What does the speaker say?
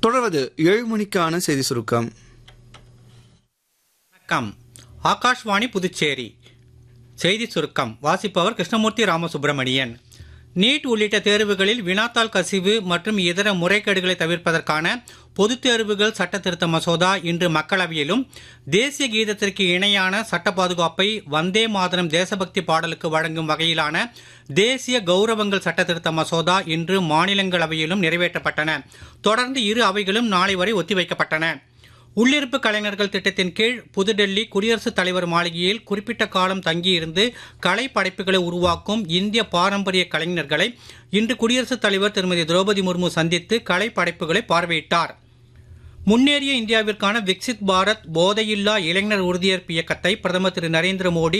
தொடர்வது ஏழு மணிக்கான செய்தி சுருக்கம் வணக்கம் ஆகாஷ்வாணி புதுச்சேரி செய்தி சுருக்கம் வாசிப்பவர் கிருஷ்ணமூர்த்தி ராமசுப்பிரமணியன் நீட் உள்ளிட்ட தேர்வுகளில் வினாத்தாள் கசிவு மற்றும் இதர முறைகேடுகளை தவிர்ப்பதற்கான பொதுத் தேர்வுகள் சட்ட திருத்த மசோதா இன்று மக்களவையிலும் தேசிய கீதத்திற்கு இணையான சட்ட பாதுகாப்பை வந்தே மாதரம் தேசபக்தி பாடலுக்கு வழங்கும் வகையிலான தேசிய கௌரவங்கள் சட்ட திருத்த மசோதா இன்று மாநிலங்களவையிலும் நிறைவேற்றப்பட்டன தொடர்ந்து இரு அவைகளும் நாளை வரை ஒத்திவைக்கப்பட்டன உள்ளிருப்பு கலைஞர்கள் திட்டத்தின் கீழ் புதுடெல்லி குடியரசுத் தலைவர் மாளிகையில் குறிப்பிட்ட காலம் தங்கியிருந்து கலை படைப்புகளை உருவாக்கும் இந்திய பாரம்பரிய கலைஞர்களை இன்று குடியரசுத் தலைவர் திருமதி திரௌபதி முர்மு சந்தித்து கலை படைப்புகளை பார்வையிட்டார் முன்னேறிய இந்தியாவிற்கான விக்சித் பாரத் போதையில்லா இளைஞர் உறுதியேற்பு இயக்கத்தை பிரதமர் திரு நரேந்திர மோடி